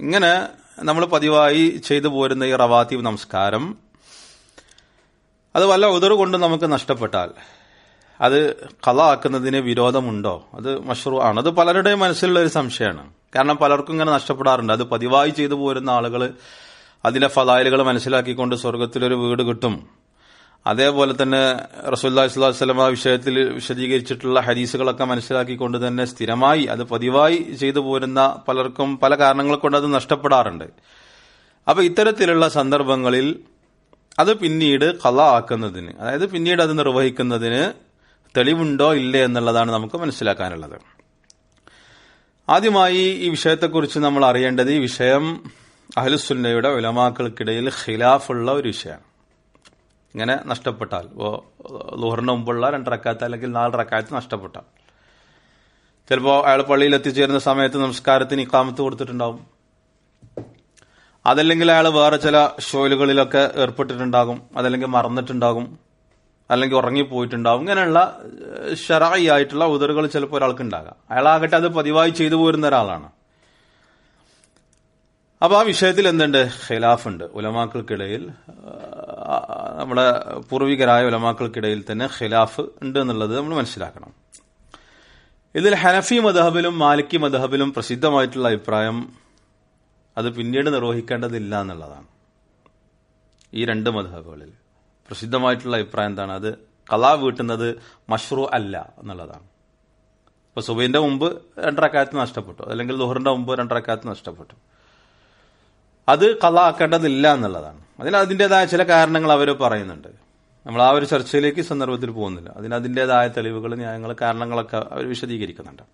ഇങ്ങനെ നമ്മൾ പതിവായി ചെയ്തു പോരുന്ന ഈ റവാത്തീവ് നമസ്കാരം അത് വല്ല ഉദർ കൊണ്ട് നമുക്ക് നഷ്ടപ്പെട്ടാൽ അത് കല ആക്കുന്നതിന് വിരോധമുണ്ടോ അത് മഷ്റൂ ആണ് അത് പലരുടെയും മനസ്സിലുള്ള ഒരു സംശയമാണ് കാരണം പലർക്കും ഇങ്ങനെ നഷ്ടപ്പെടാറുണ്ട് അത് പതിവായി ചെയ്തു പോരുന്ന ആളുകൾ അതിലെ ഫലായലുകൾ മനസ്സിലാക്കിക്കൊണ്ട് സ്വർഗത്തിലൊരു വീട് കിട്ടും അതേപോലെ തന്നെ റസൂല്ലാ സ്വലം ആ വിഷയത്തിൽ വിശദീകരിച്ചിട്ടുള്ള ഹദീസുകളൊക്കെ മനസ്സിലാക്കിക്കൊണ്ട് തന്നെ സ്ഥിരമായി അത് പതിവായി ചെയ്തു പോരുന്ന പലർക്കും പല കാരണങ്ങൾ കൊണ്ട് അത് നഷ്ടപ്പെടാറുണ്ട് അപ്പൊ ഇത്തരത്തിലുള്ള സന്ദർഭങ്ങളിൽ അത് പിന്നീട് കല ആക്കുന്നതിന് അതായത് പിന്നീട് അത് നിർവഹിക്കുന്നതിന് തെളിവുണ്ടോ ഇല്ലേ എന്നുള്ളതാണ് നമുക്ക് മനസ്സിലാക്കാനുള്ളത് ആദ്യമായി ഈ വിഷയത്തെക്കുറിച്ച് നമ്മൾ അറിയേണ്ടത് ഈ വിഷയം അഹലുസുന്നയുടെ ഉലമാക്കൾക്കിടയിൽ ഖിലാഫുള്ള ഒരു വിഷയമാണ് ഇങ്ങനെ നഷ്ടപ്പെട്ടാൽ ഇപ്പോൾ ലുഹറിന് മുമ്പുള്ള രണ്ട് റക്കാത്ത് അല്ലെങ്കിൽ നാല് റക്കാത്ത് നഷ്ടപ്പെട്ടാൽ ചിലപ്പോൾ അയാൾ പള്ളിയിൽ എത്തിച്ചേരുന്ന സമയത്ത് നമസ്കാരത്തിന് ഇക്കാമത്ത് കൊടുത്തിട്ടുണ്ടാവും അതല്ലെങ്കിൽ അയാൾ വേറെ ചില ഷോയിലുകളിലൊക്കെ ഏർപ്പെട്ടിട്ടുണ്ടാകും അതല്ലെങ്കിൽ മറന്നിട്ടുണ്ടാകും അല്ലെങ്കിൽ ഉറങ്ങിപ്പോയിട്ടുണ്ടാവും ഇങ്ങനെയുള്ള ഷറായി ആയിട്ടുള്ള ഉദറുകൾ ചിലപ്പോൾ ഒരാൾക്ക് ഉണ്ടാകാം അയാളാകട്ടെ അത് പതിവായി ചെയ്തു പോരുന്ന ഒരാളാണ് അപ്പൊ ആ വിഷയത്തിൽ എന്തുണ്ട് ഖിലാഫുണ്ട് ഉലമാക്കൾക്കിടയിൽ നമ്മുടെ പൂർവികരായ ഉലമാക്കൾക്കിടയിൽ തന്നെ ഖിലാഫ് ഉണ്ട് എന്നുള്ളത് നമ്മൾ മനസ്സിലാക്കണം ഇതിൽ ഹനഫി മദഹബിലും മാലിക്കി മദഹബിലും പ്രസിദ്ധമായിട്ടുള്ള അഭിപ്രായം അത് പിന്നീട് നിർവഹിക്കേണ്ടതില്ല എന്നുള്ളതാണ് ഈ രണ്ട് മധബുകളിൽ പ്രസിദ്ധമായിട്ടുള്ള അഭിപ്രായം എന്താണ് അത് കലാ വീട്ടുന്നത് മഷ്റൂ അല്ല എന്നുള്ളതാണ് ഇപ്പൊ സുബൈന്റെ മുമ്പ് രണ്ടരക്കാലത്ത് നഷ്ടപ്പെട്ടു അല്ലെങ്കിൽ ദുഹറിന്റെ മുമ്പ് രണ്ടരക്കാലത്ത് നഷ്ടപ്പെട്ടു അത് കല ആക്കേണ്ടതില്ല എന്നുള്ളതാണ് അതിന് അതിൻ്റെതായ ചില കാരണങ്ങൾ അവർ പറയുന്നുണ്ട് നമ്മൾ ആ ഒരു ചർച്ചയിലേക്ക് ഈ സന്ദർഭത്തിൽ പോകുന്നില്ല അതിന് അതിൻ്റെതായ തെളിവുകൾ ന്യായങ്ങൾ കാരണങ്ങളൊക്കെ അവർ വിശദീകരിക്കുന്നുണ്ട്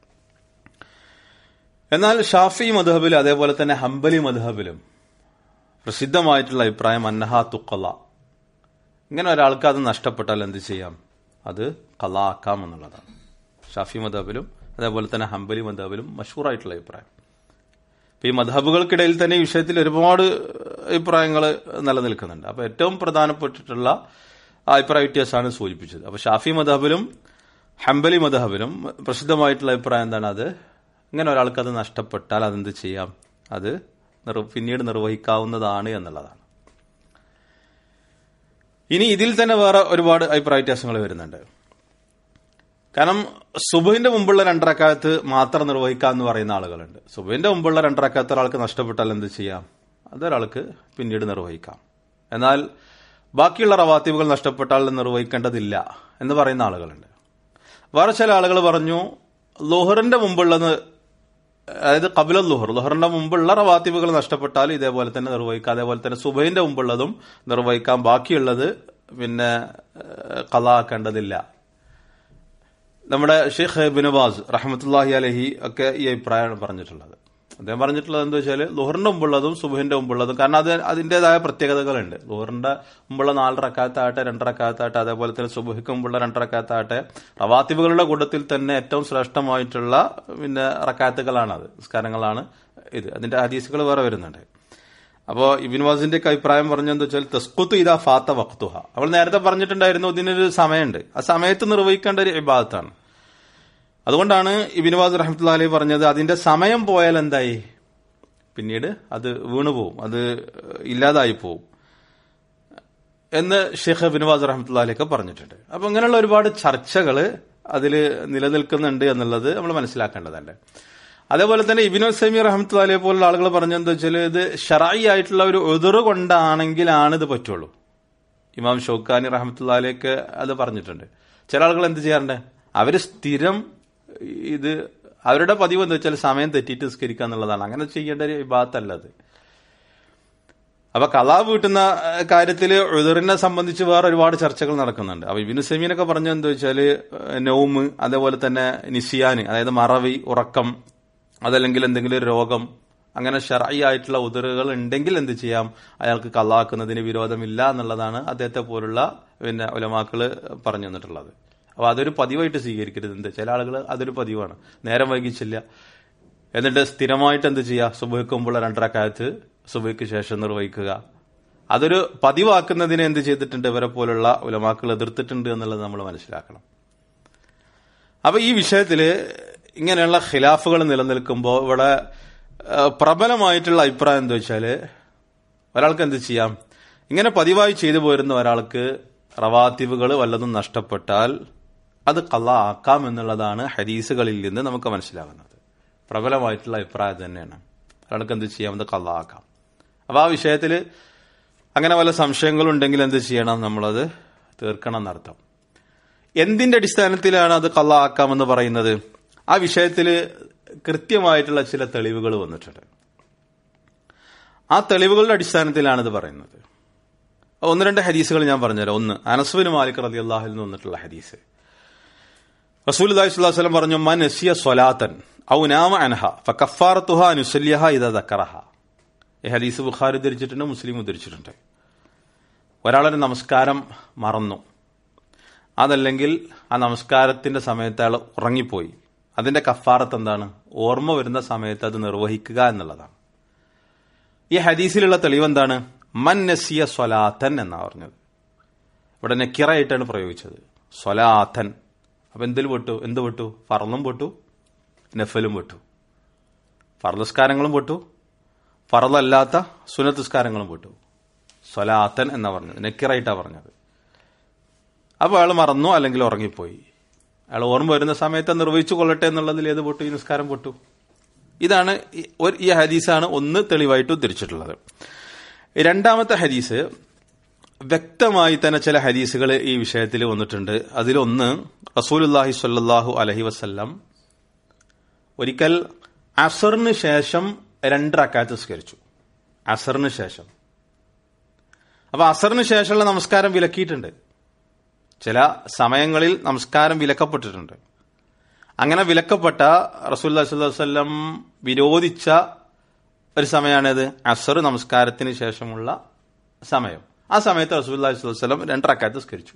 എന്നാൽ ഷാഫി മധബിലും അതേപോലെ തന്നെ ഹംബലി മധബിലും പ്രസിദ്ധമായിട്ടുള്ള അഭിപ്രായം അന്നഹ തുക്കല ഇങ്ങനെ ഒരാൾക്ക് അത് നഷ്ടപ്പെട്ടാൽ എന്ത് ചെയ്യാം അത് കല ആക്കാം എന്നുള്ളതാണ് ഷാഫി മധബിലും അതേപോലെ തന്നെ ഹംബലി മധബിലും മഷൂറായിട്ടുള്ള അഭിപ്രായം ഇപ്പൊ ഈ മധബുകൾക്കിടയിൽ തന്നെ ഈ വിഷയത്തിൽ ഒരുപാട് അഭിപ്രായങ്ങൾ നിലനിൽക്കുന്നുണ്ട് അപ്പൊ ഏറ്റവും പ്രധാനപ്പെട്ടിട്ടുള്ള അഭിപ്രായ വ്യത്യാസമാണ് സൂചിപ്പിച്ചത് അപ്പൊ ഷാഫി മധബിലും ഹംബലി മധബിലും പ്രസിദ്ധമായിട്ടുള്ള അഭിപ്രായം എന്താണ് അത് ഇങ്ങനെ ഒരാൾക്ക് അത് നഷ്ടപ്പെട്ടാൽ അതെന്ത് ചെയ്യാം അത് പിന്നീട് നിർവഹിക്കാവുന്നതാണ് എന്നുള്ളതാണ് ഇനി ഇതിൽ തന്നെ വേറെ ഒരുപാട് അഭിപ്രായ വ്യത്യാസങ്ങൾ വരുന്നുണ്ട് കാരണം സുബഹിന്റെ മുമ്പുള്ള രണ്ടരക്കാലത്ത് മാത്രം നിർവഹിക്കാം എന്ന് പറയുന്ന ആളുകളുണ്ട് സുബഹിന്റെ മുമ്പുള്ള രണ്ടരക്കാലത്ത് ഒരാൾക്ക് നഷ്ടപ്പെട്ടാൽ എന്ത് ചെയ്യാം അതൊരാൾക്ക് പിന്നീട് നിർവഹിക്കാം എന്നാൽ ബാക്കിയുള്ള റവാത്തീവുകൾ നഷ്ടപ്പെട്ടാൽ നിർവഹിക്കേണ്ടതില്ല എന്ന് പറയുന്ന ആളുകളുണ്ട് വേറെ ചില ആളുകൾ പറഞ്ഞു ലോഹറിന്റെ മുമ്പുള്ളത് അതായത് കപില ലുഹർ ലുഹറിന്റെ മുമ്പുള്ള റവാത്തിബുകൾ നഷ്ടപ്പെട്ടാൽ ഇതേപോലെ തന്നെ നിർവഹിക്കാം അതേപോലെ തന്നെ സുബൈന്റെ മുമ്പുള്ളതും നിർവഹിക്കാം ബാക്കിയുള്ളത് പിന്നെ കലാക്കേണ്ടതില്ല നമ്മുടെ ഷെയ്ഖ് ബിനുബാസ് റഹമത്തുല്ലാഹി അലഹി ഒക്കെ ഈ അഭിപ്രായമാണ് പറഞ്ഞിട്ടുള്ളത് അദ്ദേഹം പറഞ്ഞിട്ടുള്ളത് എന്താ വെച്ചാൽ ലുഹറിന്റെ മുമ്പുള്ളതും സുബഹിന്റെ മുമ്പുള്ളതും കാരണം അത് അതിൻ്റെതായ പ്രത്യേകതകളുണ്ട് ലുഹറിന്റെ മുമ്പുള്ള നാല് റക്കാത്താകട്ടെ രണ്ട് റക്കാത്താകട്ടെ അതേപോലെ തന്നെ സുബഹിക്ക് മുമ്പുള്ള രണ്ട് റക്കാത്താകട്ടെ റവാത്തിബുകളുടെ കൂട്ടത്തിൽ തന്നെ ഏറ്റവും ശ്രേഷ്ഠമായിട്ടുള്ള പിന്നെ റക്കാത്തുകളാണ് അത് നിസ്കാരങ്ങളാണ് ഇത് അതിന്റെ ഹദീസുകൾ വേറെ വരുന്നുണ്ട് അപ്പോ ഇബിൻ വാസിന്റെ അഭിപ്രായം പറഞ്ഞെന്താ വെച്ചാൽ തസ്കുത്ത് ഇതാ ഫാത്ത വക്തുഹ അവൾ നേരത്തെ പറഞ്ഞിട്ടുണ്ടായിരുന്നു ഇതിനൊരു സമയമുണ്ട് ആ സമയത്ത് നിർവഹിക്കേണ്ട ഒരു ഇബാദത്താണ് അതുകൊണ്ടാണ് ഇബിൻവാസ് റഹമത്തുള്ള അലി പറഞ്ഞത് അതിന്റെ സമയം പോയാൽ എന്തായി പിന്നീട് അത് വീണുപോകും അത് ഇല്ലാതായി പോവും എന്ന് ഷെയ്ഖ് ബിൻവാസ് റഹമത്തുള്ള അലിയൊക്കെ പറഞ്ഞിട്ടുണ്ട് അപ്പൊ ഇങ്ങനെയുള്ള ഒരുപാട് ചർച്ചകൾ അതിൽ നിലനിൽക്കുന്നുണ്ട് എന്നുള്ളത് നമ്മൾ മനസ്സിലാക്കേണ്ടതുണ്ട് അതേപോലെ തന്നെ ഇബിനു സമീർ റഹമത്തുള്ള അലിയെ പോലുള്ള ആളുകൾ പറഞ്ഞെന്താ വെച്ചാൽ ഇത് ഷറായി ആയിട്ടുള്ള ഒരു എതിറ് കൊണ്ടാണെങ്കിലാണ് ഇത് പറ്റുള്ളൂ ഇമാം ഷൗക്കാനി റഹമത്തുള്ള അലിയൊക്കെ അത് പറഞ്ഞിട്ടുണ്ട് ചില ആളുകൾ എന്ത് ചെയ്യാറുണ്ട് അവര് സ്ഥിരം ഇത് അവരുടെ പതിവ് എന്താ വെച്ചാൽ സമയം തെറ്റിയിട്ട് നിസ്കരിക്കുക എന്നുള്ളതാണ് അങ്ങനെ ചെയ്യേണ്ട ഒരു വിഭാഗത്തല്ല അത് അപ്പൊ കലാ വീട്ടുന്ന കാര്യത്തിൽ ഉദറിനെ സംബന്ധിച്ച് വേറെ ഒരുപാട് ചർച്ചകൾ നടക്കുന്നുണ്ട് അപ്പൊ ഇബിനു സെമീനൊക്കെ പറഞ്ഞത് എന്താ വെച്ചാല് നൗമ് അതേപോലെ തന്നെ നിസിയാന് അതായത് മറവി ഉറക്കം അതല്ലെങ്കിൽ എന്തെങ്കിലും ഒരു രോഗം അങ്ങനെ ഷറായി ആയിട്ടുള്ള ഉദറുകൾ ഉണ്ടെങ്കിൽ എന്ത് ചെയ്യാം അയാൾക്ക് കള്ളാക്കുന്നതിന് വിരോധമില്ല എന്നുള്ളതാണ് അദ്ദേഹത്തെ പോലുള്ള പിന്നെ ഉലമാക്കള് പറഞ്ഞു തന്നിട്ടുള്ളത് അപ്പൊ അതൊരു പതിവായിട്ട് സ്വീകരിക്കരുത് എന്ത് ചില ആളുകൾ അതൊരു പതിവാണ് നേരം വൈകിച്ചില്ല എന്നിട്ട് സ്ഥിരമായിട്ട് എന്ത് ചെയ്യുക സുബഹിക്ക് മുമ്പുള്ള രണ്ടരക്കാലത്ത് സുബഹിക്ക് ശേഷം നിർവഹിക്കുക അതൊരു പതിവാക്കുന്നതിനെ എന്ത് ചെയ്തിട്ടുണ്ട് ഇവരെ പോലുള്ള ഉലമാക്കൾ എതിർത്തിട്ടുണ്ട് എന്നുള്ളത് നമ്മൾ മനസ്സിലാക്കണം അപ്പൊ ഈ വിഷയത്തില് ഇങ്ങനെയുള്ള ഖിലാഫുകൾ നിലനിൽക്കുമ്പോൾ ഇവിടെ ഏഹ്, പ്രബലമായിട്ടുള്ള അഭിപ്രായം എന്താ വെച്ചാല് ഒരാൾക്ക് എന്ത് ചെയ്യാം ഇങ്ങനെ പതിവായി ചെയ്തു പോരുന്ന ഒരാൾക്ക് റവാത്തിവുകൾ വല്ലതും നഷ്ടപ്പെട്ടാൽ അത് കള്ള ആക്കാം എന്നുള്ളതാണ് ഹദീസുകളിൽ നിന്ന് നമുക്ക് മനസ്സിലാകുന്നത് പ്രബലമായിട്ടുള്ള അഭിപ്രായം തന്നെയാണ് ഒരാൾക്ക് എന്ത് ചെയ്യാം അത് കള്ള ആക്കാം അപ്പൊ ആ വിഷയത്തിൽ അങ്ങനെ വല്ല സംശയങ്ങളുണ്ടെങ്കിൽ എന്ത് ചെയ്യണം നമ്മളത് തീർക്കണം എന്നർത്ഥം എന്തിന്റെ അടിസ്ഥാനത്തിലാണ് അത് കള്ള ആക്കാമെന്ന് പറയുന്നത് ആ വിഷയത്തിൽ കൃത്യമായിട്ടുള്ള ചില തെളിവുകൾ വന്നിട്ടുണ്ട് ആ തെളിവുകളുടെ അടിസ്ഥാനത്തിലാണ് ഇത് പറയുന്നത് ഒന്ന് രണ്ട് ഹദീസുകൾ ഞാൻ പറഞ്ഞുതരാം ഒന്ന് അനസ്ബിന് മാലിക് റതി അള്ളാഹിൽ നിന്ന് വന്നിട്ടുള്ള ഹദീസ് റസൂൽ അലൈഹി സ്വലം പറഞ്ഞു മൻ നസിയ സ്വലാത്തൻ ഔ നാമ അൻഹ ഫക്കഫാറത്തുഹ അനുസല്യഹ ഇത ദക്കറഹ ഈ ഹദീസ് ബുഖാരി ഉദ്ധരിച്ചിട്ടുണ്ട് മുസ്ലിം ഉദ്ധരിച്ചിട്ടുണ്ട് ഒരാളൊരു നമസ്കാരം മറന്നു അതല്ലെങ്കിൽ ആ നമസ്കാരത്തിന്റെ സമയത്ത് അയാൾ ഉറങ്ങിപ്പോയി അതിന്റെ കഫാറത്ത് എന്താണ് ഓർമ്മ വരുന്ന സമയത്ത് അത് നിർവഹിക്കുക എന്നുള്ളതാണ് ഈ ഹദീസിലുള്ള തെളിവ് എന്താണ് മൻ നസിയ സ്വലാത്തൻ എന്നാ പറഞ്ഞത് ഇവിടെ നെക്കിറായിട്ടാണ് പ്രയോഗിച്ചത് സ്വലാത്തൻ അപ്പൊ എന്തിൽ പെട്ടു എന്ത് പെട്ടു ഫറലും പെട്ടു നഫലും പെട്ടു ഫർദസ്കാരങ്ങളും പെട്ടു ഫറലല്ലാത്ത സുനത്തുസ്കാരങ്ങളും പെട്ടു സ്വലാത്തൻ എന്നാ പറഞ്ഞത് നെക്കിറായിട്ടാ പറഞ്ഞത് അപ്പൊ അയാൾ മറന്നു അല്ലെങ്കിൽ ഉറങ്ങിപ്പോയി അയാൾ ഓർമ്മ വരുന്ന സമയത്ത് നിർവഹിച്ചു കൊള്ളട്ടെ എന്നുള്ളതിൽ ഏത് പൊട്ടു ഈ നിസ്കാരം പൊട്ടു ഇതാണ് ഈ- ഒരു- ഈ ഹദീസാണ് ഒന്ന് തെളിവായിട്ട് ഉദ്ധരിച്ചിട്ടുള്ളത് രണ്ടാമത്തെ ഹദീസ് വ്യക്തമായി തന്നെ ചില ഹദീസുകൾ ഈ വിഷയത്തിൽ വന്നിട്ടുണ്ട് അതിലൊന്ന് റസൂലുല്ലാഹി സ്വല്ലല്ലാഹു അലഹി വസല്ലം ഒരിക്കൽ അസറിന് ശേഷം രണ്ടറക്കാത്ത് നിസ്കരിച്ചു അസറിന് ശേഷം അപ്പൊ അസറിന് ശേഷമുള്ള നമസ്കാരം വിലക്കിയിട്ടുണ്ട് ചില സമയങ്ങളിൽ നമസ്കാരം വിലക്കപ്പെട്ടിട്ടുണ്ട് അങ്ങനെ വിലക്കപ്പെട്ട റസൂല്ലാ വല്ലം വിരോധിച്ച ഒരു സമയമാണിത് അസർ നമസ്കാരത്തിന് ശേഷമുള്ള സമയം ആ സമയത്ത് റസൂല്ലാ വല്ലം രണ്ടറക്കാത്ത് സ്കരിച്ചു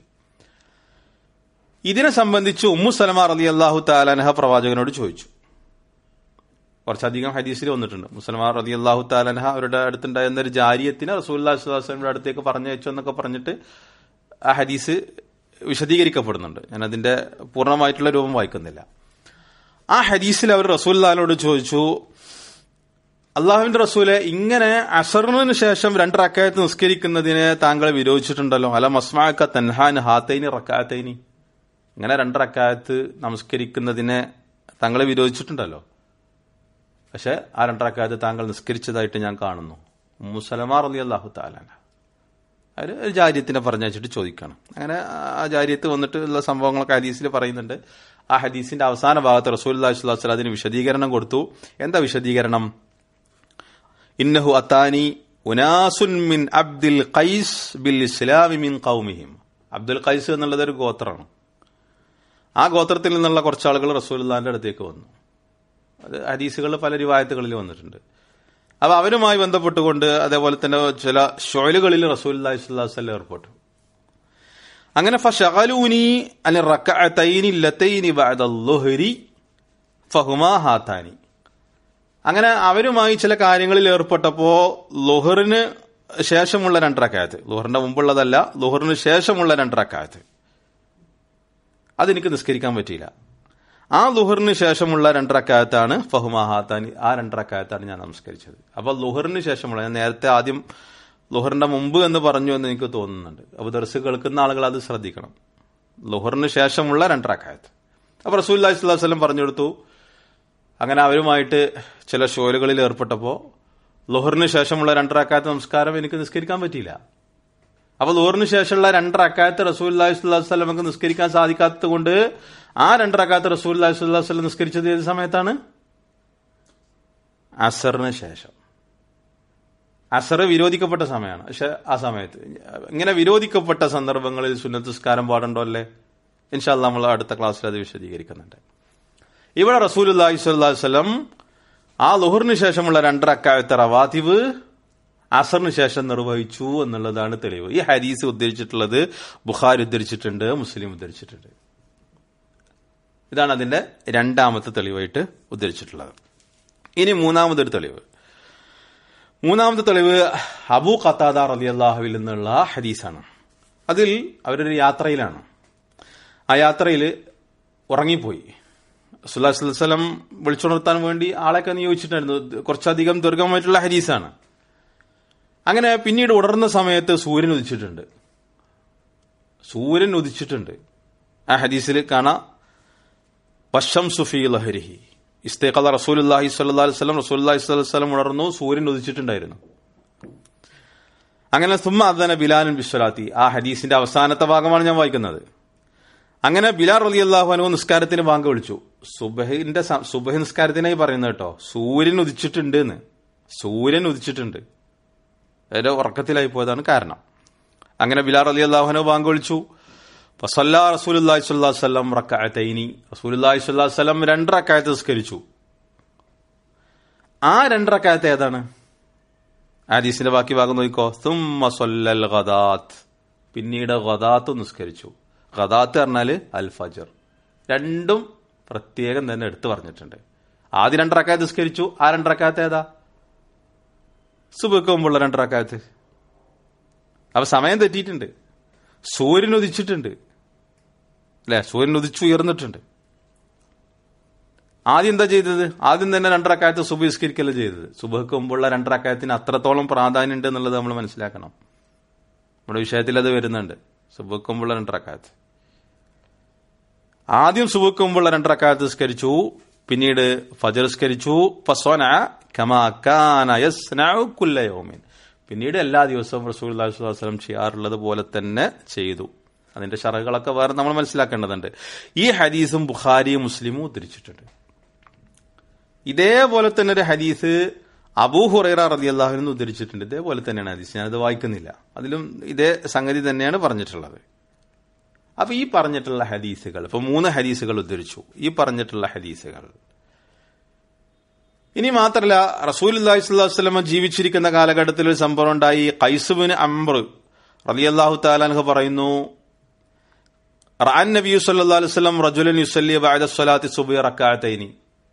ഇതിനെ സംബന്ധിച്ച് ഉമ്മു സലമ റലി അള്ളാഹു താലാനഹ പ്രവാചകനോട് ചോദിച്ചു കുറച്ചധികം ഹദീസിൽ വന്നിട്ടുണ്ട് മുസൽമാൻ റതി അള്ളാഹു താലൻഹ അവരുടെ അടുത്തുണ്ടായിരുന്ന ഒരു ജാരിയത്തിന് റസൂല്ലാ വസ്ലമിന്റെ അടുത്തേക്ക് പറഞ്ഞയച്ചു എന്നൊക്കെ പറഞ്ഞിട്ട് ആ ഹദീസ് വിശദീകരിക്കപ്പെടുന്നുണ്ട് ഞാൻ അതിന്റെ പൂർണ്ണമായിട്ടുള്ള രൂപം വായിക്കുന്നില്ല ആ ഹദീസിൽ അവർ റസൂല്ലാനോട് ചോദിച്ചു അള്ളാഹുവിന്റെ റസൂലെ ഇങ്ങനെ അസറിന് ശേഷം രണ്ട് റക്കായത്ത് നിസ്കരിക്കുന്നതിനെ താങ്കൾ വിരോധിച്ചിട്ടുണ്ടല്ലോ അല മസ്മാക്ക തൻഹാൻ ഹാത്തൈനി റക്കാത്തൈനി ഇങ്ങനെ രണ്ട് റക്കായത്ത് നമസ്കരിക്കുന്നതിനെ താങ്കൾ വിരോധിച്ചിട്ടുണ്ടല്ലോ പക്ഷെ ആ രണ്ടറക്കാലത്ത് താങ്കൾ നിസ്കരിച്ചതായിട്ട് ഞാൻ കാണുന്നു മുസലമാർ അലി അള്ളാഹു താലാന അവർ ഒരു ജാര്യത്തിനെ പറഞ്ഞയച്ചിട്ട് ചോദിക്കണം അങ്ങനെ ആ ജാര്യത്ത് വന്നിട്ട് ഉള്ള സംഭവങ്ങളൊക്കെ ഹദീസിൽ പറയുന്നുണ്ട് ആ ഹദീസിന്റെ അവസാന ഭാഗത്ത് റസൂൽ അള്ളാഹു അതിന് വിശദീകരണം കൊടുത്തു എന്താ വിശദീകരണം ഇന്നഹു അത്താനി ഉനാസുൻ മിൻ അബ്ദുൽ ഖൈസ് ബിൽ ഇസ്ലാമി മിൻ കൗമിഹിം അബ്ദുൽ ഖൈസ് എന്നുള്ളത് ഒരു ഗോത്രമാണ് ആ ഗോത്രത്തിൽ നിന്നുള്ള കുറച്ച് ആളുകൾ റസൂലുള്ളാന്റെ അടുത്തേക്ക് വന്നു അത് ഹദീസുകൾ പല റിവായത്തുകളിൽ വന്നിട്ടുണ്ട് അപ്പൊ അവരുമായി ബന്ധപ്പെട്ടുകൊണ്ട് അതേപോലെ തന്നെ ചില ഷോയിലുകളിൽ റസൂൽ അള്ളാഹിസ്വല്ലം ഏർപ്പെട്ടു അങ്ങനെ ഫഷലൂനി അല്ലെ റക്കഅത്തൈനി ലത്തൈനി ബഅദൽ-ളുഹ്രി ഫഹുമാ ഹാത്താനി അങ്ങനെ അവരുമായി ചില കാര്യങ്ങളിൽ ഏർപ്പെട്ടപ്പോ ലുഹറിന് ശേഷമുള്ള രണ്ടറക്കായത്ത് ലുഹറിന്റെ മുമ്പുള്ളതല്ല ലുഹറിന് ശേഷമുള്ള രണ്ടറക്കായത്ത് അതെനിക്ക് നിസ്കരിക്കാൻ പറ്റിയില്ല ആ ലുഹറിന് ശേഷമുള്ള രണ്ടറക്കായത്താണ് ഫഹുമാഹാത്താനി ആ രണ്ടറക്കായത്താണ് ഞാൻ നമസ്കരിച്ചത് അപ്പൊ ലുഹറിന് ശേഷമുള്ള ഞാൻ നേരത്തെ ആദ്യം ലുഹറിന്റെ മുമ്പ് എന്ന് പറഞ്ഞു എന്ന് എനിക്ക് തോന്നുന്നുണ്ട് അപ്പൊ ദർസ് കേൾക്കുന്ന ആളുകൾ അത് ശ്രദ്ധിക്കണം ലുഹറിന് ശേഷമുള്ള രണ്ടറക്കായത്ത് അപ്പൊ റസൂൽ അലൈഹി വസല്ലം പറഞ്ഞു കൊടുത്തു അങ്ങനെ അവരുമായിട്ട് ചില ഷോലുകളിൽ ഏർപ്പെട്ടപ്പോൾ ലുഹറിന് ശേഷമുള്ള രണ്ടറക്കായത്ത് നമസ്കാരം എനിക്ക് നിസ്കരിക്കാൻ പറ്റിയില്ല അപ്പൊ ലോറിന് ശേഷമുള്ള രണ്ടറക്കായത്ത് റസൂൽ സ്വലമക്ക് നിസ്കരിക്കാൻ സാധിക്കാത്തത് കൊണ്ട് ആ രണ്ടറക്കായത്ത് റസൂൽ സ്വലം നിസ്കരിച്ചത് ഏത് സമയത്താണ് അസറിന് ശേഷം അസർ വിരോധിക്കപ്പെട്ട സമയമാണ് പക്ഷെ ആ സമയത്ത് ഇങ്ങനെ വിരോധിക്കപ്പെട്ട സന്ദർഭങ്ങളിൽ സുന്നത്തുസ്കാരം പാടുണ്ടോ അല്ലേ ഇൻഷാല്ല നമ്മൾ അടുത്ത ക്ലാസ്സിൽ അത് വിശദീകരിക്കുന്നുണ്ട് ഇവിടെ റസൂൽ അള്ളാഹി സ്വല്ലം ആ ലുഹറിന് ശേഷമുള്ള രണ്ടറക്കായത്തെ റവാത്തിവ് അസറിന് ശേഷം നിർവഹിച്ചു എന്നുള്ളതാണ് തെളിവ് ഈ ഹദീസ് ഉദ്ധരിച്ചിട്ടുള്ളത് ബുഖാരി ഉദ്ധരിച്ചിട്ടുണ്ട് മുസ്ലിം ഉദ്ധരിച്ചിട്ടുണ്ട് ഇതാണ് അതിന്റെ രണ്ടാമത്തെ തെളിവായിട്ട് ഉദ്ധരിച്ചിട്ടുള്ളത് ഇനി മൂന്നാമതൊരു തെളിവ് മൂന്നാമത്തെ തെളിവ് അബൂ ഖത്താദ റലി അള്ളാഹുവിൽ നിന്നുള്ള ഹദീസാണ് അതിൽ അവരൊരു യാത്രയിലാണ് ആ യാത്രയിൽ ഉറങ്ങിപ്പോയി സുല്ലാസ്ലം വിളിച്ചുണർത്താൻ വേണ്ടി ആളെയൊക്കെ നിയോഗിച്ചിട്ടായിരുന്നു ഇത് കുറച്ചധികം ദീർഘമായിട്ടുള്ള ഹരീസാണ് അങ്ങനെ പിന്നീട് ഉണർന്ന സമയത്ത് സൂര്യൻ ഉദിച്ചിട്ടുണ്ട് സൂര്യൻ ഉദിച്ചിട്ടുണ്ട് ആ ഹദീസിൽ കാണാം പശം സുഫി ലഹരിഹി ഇസ്തേഖല റസൂലുല്ലാഹി സ്വല്ലല്ലാഹി അലൈഹി വസല്ലം റസൂലുള്ളാഹി സ്വല്ലല്ലാഹി അലൈഹി വസല്ലം ഉണർന്നു സൂര്യൻ ഉദിച്ചിട്ടുണ്ടായിരുന്നു അങ്ങനെ സുമ്മ അദന ബിലാലുൻ ബിസ്വലാത്തി ആ ഹദീസിന്റെ അവസാനത്തെ ഭാഗമാണ് ഞാൻ വായിക്കുന്നത് അങ്ങനെ ബിലാൽ റലി അള്ളാഹു അനു നിസ്കാരത്തിന് ബാങ്ക് വിളിച്ചു സുബഹിന്റെ സ- സുബഹി നിസ്കാരത്തിനായി പറയുന്നത് കേട്ടോ സൂര്യൻ ഉദിച്ചിട്ടുണ്ട് എന്ന് സൂര്യൻ ഉദിച്ചിട്ടുണ്ട് ഒരു ഉറക്കത്തിലായി പോയതാണ് കാരണം അങ്ങനെ ബിലാൽ അലി അള്ളാഹുനു ബാങ്ക് വിളിച്ചു ഫസല്ലാ റസൂലുല്ലാഹി സ്വല്ലല്ലാഹു അലൈഹി വസല്ലം റക്അത്തൈനി റസൂലുള്ളാഹി സ്വല്ലല്ലാഹു അലൈഹി വസല്ലം രണ്ട് റക്അത്ത് നിസ്കരിച്ചു ആ രണ്ട് റക്അത്ത് ഏതാണ് ഹദീസിന്റെ ബാക്കി ഭാഗം നോക്കിക്കോ സുമ്മ സല്ലൽ ഗദാത്ത് പിന്നീട് ഗദാത്ത് നിസ്കരിച്ചു ഗദാത്ത് പറഞ്ഞാല് അൽ ഫജർ രണ്ടും പ്രത്യേകം തന്നെ എടുത്തു പറഞ്ഞിട്ടുണ്ട് ആദ്യം രണ്ടറക്കായത്ത് നിസ്കരിച്ചു ആ രണ്ടറക്കായത്ത് ഏതാ സുബക്ക് മുമ്പുള്ള രണ്ടറക്കായത്ത് അപ്പൊ സമയം തെറ്റിയിട്ടുണ്ട് സൂര്യൻ ഉദിച്ചിട്ടുണ്ട് അല്ലെ സൂര്യൻ ഉദിച്ചു ഉയർന്നിട്ടുണ്ട് ആദ്യം എന്താ ചെയ്തത് ആദ്യം തന്നെ രണ്ടറക്കായത്ത് സുബഹിസ്കരിക്കല്ല ചെയ്തത് സുബഹക്ക് മുമ്പുള്ള രണ്ടറക്കായത്തിന് അത്രത്തോളം പ്രാധാന്യം ഉണ്ട് എന്നുള്ളത് നമ്മൾ മനസ്സിലാക്കണം നമ്മുടെ വിഷയത്തിൽ അത് വരുന്നുണ്ട് സുബഹക്ക് മുമ്പുള്ള രണ്ടറക്കായത്ത് ആദ്യം സുബഹക്ക് മുമ്പുള്ള രണ്ടറക്കായത്ത് സ്കരിച്ചു പിന്നീട് ഫജർ സ്കരിച്ചു ഫസ്വന കമാ കാന യസ്നഉ കുല്ല യൗമിൻ പിന്നീട് എല്ലാ ദിവസവും റസൂൽ വസ്ലം ചെയ്യാറുള്ളത് പോലെ തന്നെ ചെയ്തു അതിന്റെ ഷറകളൊക്കെ വേറെ നമ്മൾ മനസ്സിലാക്കേണ്ടതുണ്ട് ഈ ഹദീസും ബുഖാരിയും മുസ്ലിമും ഉദ്ധരിച്ചിട്ടുണ്ട് ഇതേപോലെ തന്നെ ഒരു ഹദീസ് അബൂ ഹുറൈറ റതി അള്ളാഹുവിന് ഉദ്ധരിച്ചിട്ടുണ്ട് ഇതേപോലെ തന്നെയാണ് ഹദീസ് ഞാനത് വായിക്കുന്നില്ല അതിലും ഇതേ സംഗതി തന്നെയാണ് പറഞ്ഞിട്ടുള്ളത് അപ്പൊ ഈ പറഞ്ഞിട്ടുള്ള ഹദീസുകൾ ഇപ്പൊ മൂന്ന് ഹദീസുകൾ ഉദ്ധരിച്ചു ഈ പറഞ്ഞിട്ടുള്ള ഹദീസുകൾ ഇനി മാത്രല്ല റസൂൽ അള്ളാഹിസ്വല്ലാസ്ലമ ജീവിച്ചിരിക്കുന്ന കാലഘട്ടത്തിൽ ഒരു സംഭവം ഉണ്ടായി കൈസുബിന് അംബർ റലിയല്ലാഹു താലാൻഹ് പറയുന്നു റാൻ നബി സല്ലാ അലുസ്ലം റജുലൻ യുസല്ലി ബഅദ സ്വലാത്തി സുബി റക്കാത്തൈനി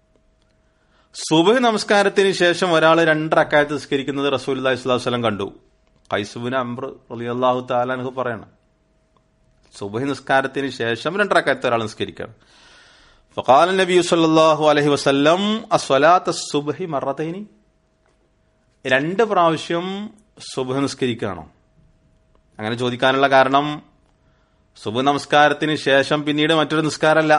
സുബഹ് നമസ്കാരത്തിന് ശേഷം ഒരാൾ രണ്ട് റക്കായത്ത് നിസ്കരിക്കുന്നത് റസൂൽ അള്ളാഹി സ്വലം കണ്ടു കൈസുബിന് അംബർ റലിയല്ലാഹു താലാൻഹ് പറയണം സുബഹി നിസ്കാരത്തിന് ശേഷം രണ്ടരക്കാലത്ത് ഒരാൾ നിസ്കരിക്കണം ഫഖാല നബി സല്ലല്ലാഹു അലൈഹി വസല്ലം അസ്വലാത്ത് സുബ്ഹി മറതൈനി രണ്ട് പ്രാവശ്യം സുബഹ് നിസ്കരിക്കുകയാണോ അങ്ങനെ ചോദിക്കാനുള്ള കാരണം സുബഹ് നമസ്കാരത്തിന് ശേഷം പിന്നീട് മറ്റൊരു നിസ്കാരമല്ല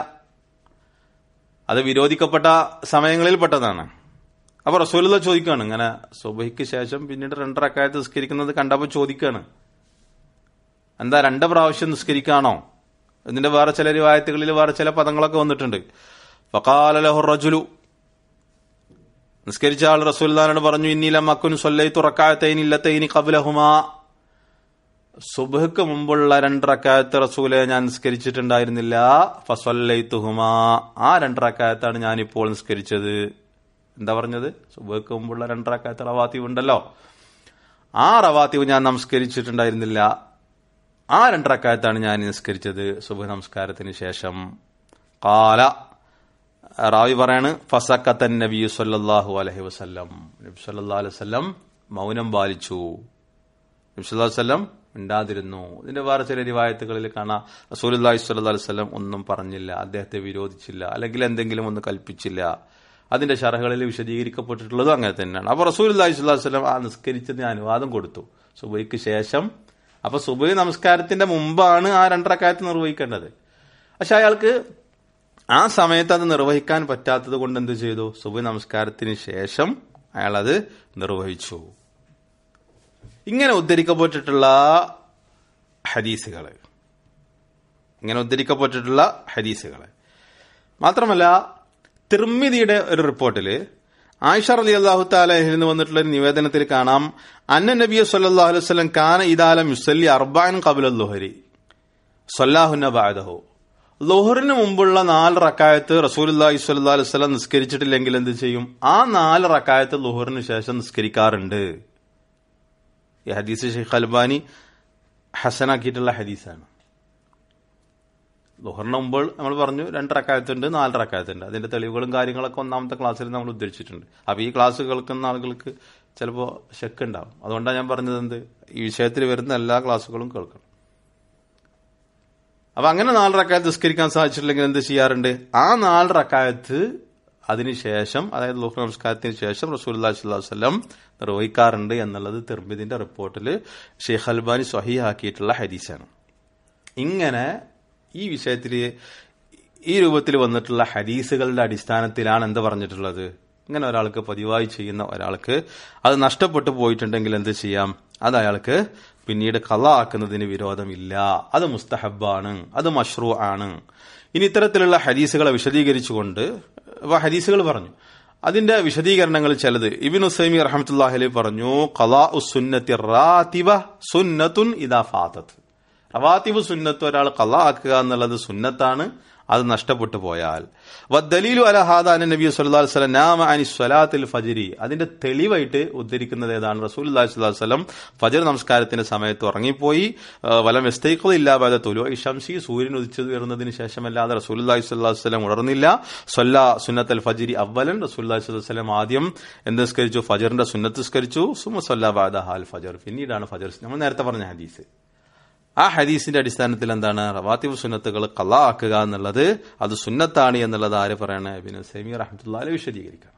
അത് വിരോധിക്കപ്പെട്ട സമയങ്ങളിൽ പെട്ടതാണ് അപ്പൊ റസൂലുള്ള ചോദിക്കുകയാണ് ഇങ്ങനെ സുബഹിക്ക് ശേഷം പിന്നീട് രണ്ടരക്കാലത്ത് നിസ്കരിക്കുന്നത് കണ്ടപ്പോൾ ചോദിക്കുകയാണ് എന്താ രണ്ട് പ്രാവശ്യം നിസ്കരിക്കാണോ ഇതിന്റെ വേറെ ചില റിവായത്തുകളിൽ വേറെ ചില പദങ്ങളൊക്കെ വന്നിട്ടുണ്ട് ഫക്കാലഹു റജുലു നിസ്കരിച്ച ആൾ റസൂൽദാനോട് പറഞ്ഞു ഇന്നീല മക്കുൻ സൊല്ലൈ തുറക്കാത്തൈനി ഇല്ലത്തൈനി കബുലഹുമാ സുബഹക്ക് മുമ്പുള്ള രണ്ടറക്കായത്ത് റസൂലെ ഞാൻ നിസ്കരിച്ചിട്ടുണ്ടായിരുന്നില്ല ഫസൊല്ലൈത്തുഹുമാ ആ രണ്ടറക്കായത്താണ് ഞാൻ ഇപ്പോൾ നിസ്കരിച്ചത് എന്താ പറഞ്ഞത് സുബഹക്ക് മുമ്പുള്ള രണ്ടറക്കായത്ത് റവാത്തീവ് ഉണ്ടല്ലോ ആ റവാത്തീവ് ഞാൻ നമസ്കരിച്ചിട്ടുണ്ടായിരുന്നില്ല ആ രണ്ടറക്കായത്താണ് ഞാൻ നിസ്കരിച്ചത് സുബഹ നമസ്കാരത്തിന് ശേഷം കാല റാവി പറയാണ് ഫസക്കത്തൻ നബി സല്ലല്ലാഹു അലൈഹി വസല്ലം നബി സല്ലല്ലാഹു അലൈഹി വസല്ലം മൗനം പാലിച്ചു നബി സല്ലല്ലാഹു അലൈഹി വസല്ലം മിണ്ടാതിരുന്നു ഇതിന്റെ വേറെ ചില റിവായത്തുകളിൽ കാണാം റസൂലുള്ളാഹി സ്വല്ലല്ലാഹു അലൈഹി വസല്ലം ഒന്നും പറഞ്ഞില്ല അദ്ദേഹത്തെ വിരോധിച്ചില്ല അല്ലെങ്കിൽ എന്തെങ്കിലും ഒന്ന് കൽപ്പിച്ചില്ല അതിന്റെ ഷറഹകളിൽ വിശദീകരിക്കപ്പെട്ടിട്ടുള്ളതും അങ്ങനെ തന്നെയാണ് അപ്പൊ റസൂലുള്ളാഹി സ്വല്ലല്ലാഹു അലൈഹി വസല്ലം ആ നിസ്കരിച്ചതിന് അനുവാദം കൊടുത്തു സുബൈക്ക് ശേഷം അപ്പൊ സുബൈ നമസ്കാരത്തിന്റെ മുമ്പാണ് ആ രണ്ടരക്കാലത്ത് നിർവഹിക്കേണ്ടത് പക്ഷെ അയാൾക്ക് ആ സമയത്ത് അത് നിർവഹിക്കാൻ പറ്റാത്തത് കൊണ്ട് എന്ത് ചെയ്തു സുബൈ നമസ്കാരത്തിന് ശേഷം അയാൾ അത് നിർവഹിച്ചു ഇങ്ങനെ ഉദ്ധരിക്കപ്പെട്ടിട്ടുള്ള ഹദീസുകൾ ഇങ്ങനെ ഉദ്ധരിക്കപ്പെട്ടിട്ടുള്ള ഹദീസുകൾ മാത്രമല്ല തിർമിതിയുടെ ഒരു റിപ്പോർട്ടില് ആയിഷ അലി അള്ളാഹു താലഹിൽ നിന്ന് വന്നിട്ടുള്ള ഒരു നിവേദനത്തിൽ കാണാം അന്ന നബി സല്ലാഹു അലൈഹി വസ്ലം കാന ഇദാലം യുസല്ലി അർബാൻ കബുൽ ലുഹരി സല്ലാഹുന്ന ബാദഹു ലുഹറിന് മുമ്പുള്ള നാല് റക്കായത്ത് റസൂലി സ്വല്ലാ അലൈഹി സ്വലം നിസ്കരിച്ചിട്ടില്ലെങ്കിൽ എന്ത് ചെയ്യും ആ നാല് റക്കായത്ത് ലുഹറിന് ശേഷം നിസ്കരിക്കാറുണ്ട് ഈ ഹദീസ് ഷെയ്ഖ് അൽബാനി ഹസനാക്കിയിട്ടുള്ള ഹദീസാണ് ലുഹറിന് മുമ്പ് നമ്മൾ പറഞ്ഞു രണ്ട് റക്കായത്തുണ്ട് നാല് റക്കായത്തുണ്ട് അതിന്റെ തെളിവുകളും കാര്യങ്ങളൊക്കെ ഒന്നാമത്തെ ക്ലാസ്സിൽ നമ്മൾ ഉദ്ധരിച്ചിട്ടുണ്ട് അപ്പൊ ഈ ക്ലാസ് കേൾക്കുന്ന ആളുകൾക്ക് ചിലപ്പോൾ ഷെക്ക് ഉണ്ടാവും അതുകൊണ്ടാണ് ഞാൻ പറഞ്ഞത് എന്ത് ഈ വിഷയത്തിൽ വരുന്ന എല്ലാ ക്ലാസ്സുകളും കേൾക്കണം അപ്പൊ അങ്ങനെ നാല് റക്കായത്ത് നിസ്കരിക്കാൻ സാധിച്ചിട്ടില്ലെങ്കിൽ എന്ത് ചെയ്യാറുണ്ട് ആ നാല് റക്കായത്ത് അതിനുശേഷം അതായത് ലുഹർ നമസ്കാരത്തിന് ശേഷം റസൂൽ വസ്ലം നിർവഹിക്കാറുണ്ട് എന്നുള്ളത് തിർമിദിന്റെ റിപ്പോർട്ടിൽ ഷെയ്ഖ് അൽബാനി സ്വഹിയാക്കിയിട്ടുള്ള ഹദീസാണ് ഇങ്ങനെ ഈ വിഷയത്തിൽ ഈ രൂപത്തിൽ വന്നിട്ടുള്ള ഹദീസുകളുടെ അടിസ്ഥാനത്തിലാണ് എന്ത് പറഞ്ഞിട്ടുള്ളത് ഇങ്ങനെ ഒരാൾക്ക് പതിവായി ചെയ്യുന്ന ഒരാൾക്ക് അത് നഷ്ടപ്പെട്ടു പോയിട്ടുണ്ടെങ്കിൽ എന്ത് ചെയ്യാം അത് അയാൾക്ക് പിന്നീട് കല ആക്കുന്നതിന് വിരോധമില്ല അത് മുസ്തഹബാണ് അത് മഷ്റൂ ആണ് ഇനി ഇത്തരത്തിലുള്ള ഹദീസുകളെ വിശദീകരിച്ചുകൊണ്ട് അപ്പൊ ഹദീസുകൾ പറഞ്ഞു അതിന്റെ വിശദീകരണങ്ങൾ ചിലത് ഇബിൻ ഉസൈമി റഹമത്തുല്ലാഹി പറഞ്ഞു കലാ സുന്നത്തി റാത്തിബ സുന്നത്തുൻ ഇദാ ഫാത്തത്ത് റവാത്തിബ് സുന്നത്ത് ഒരാൾ കല ആക്കുക എന്നുള്ളത് സുന്നത്താണ് അത് നഷ്ടപ്പെട്ടു പോയാൽ വദ്ദലീലു അല ഹാദാൻ നബി സല്ലല്ലാഹു അലൈഹി വസല്ലം നാമ അനി സ്വലാത്തിൽ ഫജ്രി അതിന്റെ തെളിവായിട്ട് ഉദ്ധരിക്കുന്നത് ഏതാണ് റസൂൽ സല്ലല്ലാഹു അലൈഹി വസല്ലം ഫജർ നമസ്കാരത്തിന്റെ സമയത്ത് ഉറങ്ങിപ്പോയി വലം ഇല്ലാതെ തൊലു ഈ ഷംസി സൂര്യൻ ഉദിച്ചു വരുന്നതിന് ശേഷമല്ലാതെ റസൂൽ സല്ലല്ലാഹു അലൈഹി വസല്ലം ഉണർന്നില്ല സൊല്ല സുന്നത്തൽ ഫജ്രി അവലൻ റസൂൽ സല്ലല്ലാഹു അലൈഹി വസല്ലം ആദ്യം എന്ത് നിസ്കരിച്ചു ഫജറിന്റെ സുന്നത്ത് നിസ്കരിച്ചു സുമ സല്ല ബാദ ഹാൽ ഫജർ പിന്നീടാണ് ഫജർ നമ്മൾ നേരത്തെ പറഞ്ഞ ഹദീസ് ആ ഹദീസിന്റെ അടിസ്ഥാനത്തിൽ എന്താണ് റവാത്തിബ് സുന്നത്തുകൾ കല ആക്കുക എന്നുള്ളത് അത് സുന്നത്താണ് എന്നുള്ളത് ആര് പറയണ ഇബിന് സെമി റഹ്മത്തുല്ലാലെ വിശദീകരിക്കണം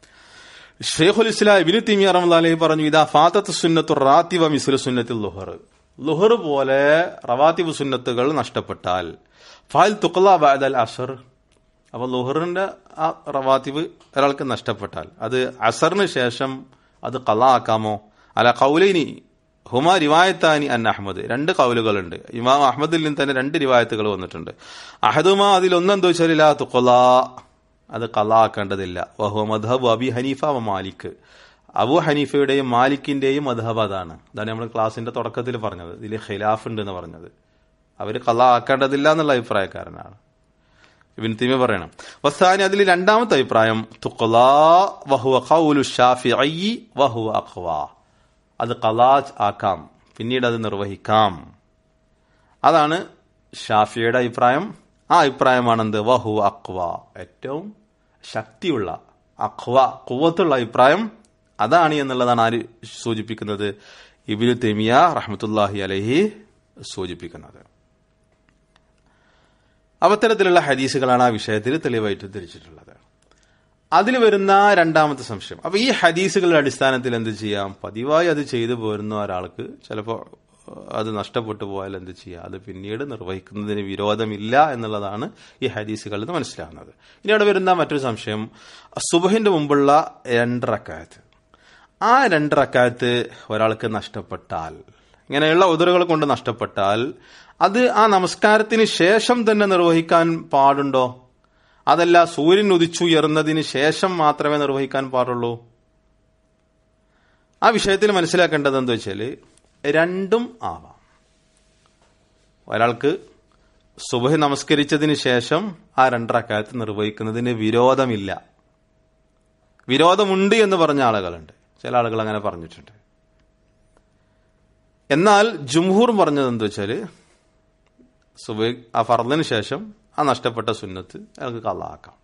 ഷെയ്ഖുൽ ഇസ്ലാം ഇബിന് തിമി റഹ്മത്തുല്ലാഹി പറഞ്ഞു ഇതാ ഫാത്തത്ത് സുന്നത്തു റാത്തിബ മിസ്ലു സുന്നത്തിൽ ലുഹർ ലുഹർ പോലെ റവാത്തിബ് സുന്നത്തുകൾ നഷ്ടപ്പെട്ടാൽ ഫാൽ തുക്ല ബാദൽ അസർ അപ്പൊ ലുഹറിന്റെ ആ റവാത്തിബ് ഒരാൾക്ക് നഷ്ടപ്പെട്ടാൽ അത് അസറിന് ശേഷം അത് കല ആക്കാമോ അല്ല കൗലൈനി ഹുമ റിവായത്താനി അൻ അഹമ്മദ് രണ്ട് കൗലുകളുണ്ട് ഇമാം അഹമ്മദിൽ നിന്ന് തന്നെ രണ്ട് റിവായത്തുകൾ വന്നിട്ടുണ്ട് അഹദുമ അതിലൊന്നെന്തോ വെച്ചാൽ തുക്കൊല അത് കലാക്കേണ്ടതില്ല വഹു മധബ് അബി ഹനീഫ വ മാലിക് അബു ഹനീഫയുടെയും മാലിക്കിന്റെയും മധബ് അതാണ് അതാണ് നമ്മൾ ക്ലാസിന്റെ തുടക്കത്തിൽ പറഞ്ഞത് ഇതിൽ ഖിലാഫ് ഉണ്ട് എന്ന് പറഞ്ഞത് അവര് കല ആക്കേണ്ടതില്ല എന്നുള്ള അഭിപ്രായക്കാരനാണ് ഇബിൻ തിമി പറയണം വസ്താനി അതിൽ രണ്ടാമത്തെ അഭിപ്രായം തുക്കൊല വഹുവ ഖൗലു ഷാഫിഈ വഹുവ അഖ്വാ അത് കലാജ് ആക്കാം പിന്നീട് അത് നിർവഹിക്കാം അതാണ് ഷാഫിയുടെ അഭിപ്രായം ആ അഭിപ്രായമാണ് എന്ത് വഹു അക്വ ഏറ്റവും ശക്തിയുള്ള അക്വ കുവത്തുള്ള അഭിപ്രായം അതാണ് എന്നുള്ളതാണ് ആര് സൂചിപ്പിക്കുന്നത് ഇബിനു തെമിയ റഹ്മത്തുല്ലാഹി അലഹി സൂചിപ്പിക്കുന്നത് അവത്തരത്തിലുള്ള ഹദീസുകളാണ് ആ വിഷയത്തിൽ തെളിവായിട്ട് ധരിച്ചിട്ടുള്ളത് അതിൽ വരുന്ന രണ്ടാമത്തെ സംശയം അപ്പൊ ഈ ഹദീസുകളുടെ അടിസ്ഥാനത്തിൽ എന്ത് ചെയ്യാം പതിവായി അത് ചെയ്തു പോരുന്ന ഒരാൾക്ക് ചിലപ്പോൾ അത് നഷ്ടപ്പെട്ടു പോയാൽ എന്ത് ചെയ്യാം അത് പിന്നീട് നിർവഹിക്കുന്നതിന് വിരോധമില്ല എന്നുള്ളതാണ് ഈ ഹദീസുകളിൽ നിന്ന് മനസ്സിലാകുന്നത് ഇനി അവിടെ വരുന്ന മറ്റൊരു സംശയം സുബഹിന്റെ മുമ്പുള്ള രണ്ടറക്കായത്ത് ആ രണ്ടറക്കായത്ത് ഒരാൾക്ക് നഷ്ടപ്പെട്ടാൽ ഇങ്ങനെയുള്ള ഉദറുകൾ കൊണ്ട് നഷ്ടപ്പെട്ടാൽ അത് ആ നമസ്കാരത്തിന് ശേഷം തന്നെ നിർവഹിക്കാൻ പാടുണ്ടോ അതല്ല സൂര്യൻ ഉദിച്ചുയർന്നതിന് ശേഷം മാത്രമേ നിർവഹിക്കാൻ പാടുള്ളൂ ആ വിഷയത്തിൽ മനസ്സിലാക്കേണ്ടത് എന്താ വെച്ചാൽ രണ്ടും ആവാം ഒരാൾക്ക് സുബഹി നമസ്കരിച്ചതിന് ശേഷം ആ രണ്ടറക്കാലത്ത് നിർവഹിക്കുന്നതിന് വിരോധമില്ല വിരോധമുണ്ട് എന്ന് പറഞ്ഞ ആളുകളുണ്ട് ചില ആളുകൾ അങ്ങനെ പറഞ്ഞിട്ടുണ്ട് എന്നാൽ ജുംഹൂർ പറഞ്ഞത് എന്താ വെച്ചാൽ സുബൈ ആ ഫർദിന് ശേഷം ആ നഷ്ടപ്പെട്ട സുന്നത്ത് അയാൾക്ക് കള്ളാക്കാം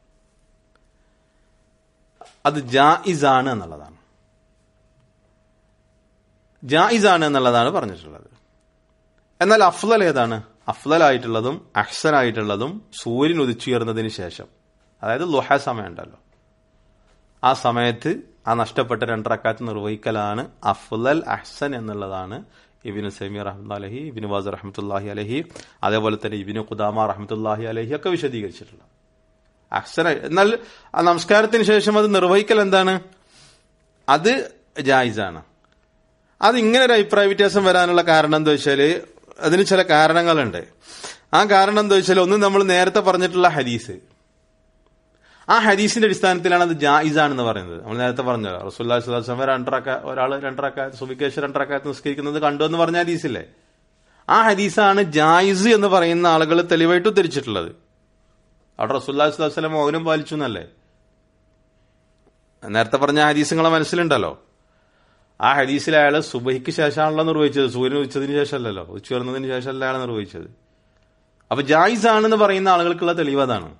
അത് ജായിസാണ് എന്നുള്ളതാണ് ജായിസാണ് എന്നുള്ളതാണ് പറഞ്ഞിട്ടുള്ളത് എന്നാൽ അഫ്ലൽ ഏതാണ് അഫ്ലലായിട്ടുള്ളതും അഹ്സനായിട്ടുള്ളതും സൂര്യൻ ഉദിച്ചുയർന്നതിന് ശേഷം അതായത് ലുഹ സമയം ഉണ്ടല്ലോ ആ സമയത്ത് ആ നഷ്ടപ്പെട്ട രണ്ടറക്കാത്ത് നിർവഹിക്കലാണ് അഫ്ലൽ അഹ്സൻ എന്നുള്ളതാണ് ഇബിന് സമീർ റഹ്മത്ത് അലഹി ഇബിന് വാസ് റഹ്മത്തുല്ലാഹി അലഹി അതേപോലെ തന്നെ ഇബിന് ഖുദാമ റഹ്മത്തുല്ലാഹി അലഹി ഒക്കെ വിശദീകരിച്ചിട്ടുള്ള അഹ്സന എന്നാൽ ആ നമസ്കാരത്തിന് ശേഷം അത് നിർവഹിക്കൽ എന്താണ് അത് ജായിസാണ് അത് ഇങ്ങനെ ഒരു അഭിപ്രായ വ്യത്യാസം വരാനുള്ള കാരണം എന്താ വെച്ചാൽ അതിന് ചില കാരണങ്ങളുണ്ട് ആ കാരണം എന്താ വെച്ചാൽ ഒന്ന് നമ്മൾ നേരത്തെ പറഞ്ഞിട്ടുള്ള ഹദീസ് ആ ഹദീസിന്റെ അടിസ്ഥാനത്തിലാണ് അത് ജായിസാണെന്ന് പറയുന്നത് നമ്മൾ നേരത്തെ പറഞ്ഞത് റസൂല്ലാ സ്വലാസ്ലം രണ്ടറക്ക ഒരാൾ രണ്ടറക്ക സുബിക്കേഷ് രണ്ടറക്കാത്ത് നിസ്കരിക്കുന്നത് കണ്ടു എന്ന് പറഞ്ഞ ഹദീസില്ലേ ആ ഹദീസാണ് ജായിസ് എന്ന് പറയുന്ന ആളുകൾ തെളിവായിട്ട് ഉദ്ധരിച്ചിട്ടുള്ളത് അവിടെ റസൂല്ലാ സ്വലാസ്ലം മൗനം പാലിച്ചു എന്നല്ലേ നേരത്തെ പറഞ്ഞ ഹദീസുകളെ മനസ്സിലുണ്ടല്ലോ ആ ഹദീസിൽ അയാൾ സുബഹിക്ക് ശേഷമാണല്ലോ നിർവഹിച്ചത് സൂര്യൻ ഉച്ചതിന് ശേഷമല്ലല്ലോ ഉച്ചയർന്നതിന് ശേഷമല്ല അയാൾ നിർവഹിച്ചത് അപ്പൊ ജായിസ് ആണെന്ന് പറയുന്ന ആളുകൾക്കുള്ള തെളിവ് അതാണ്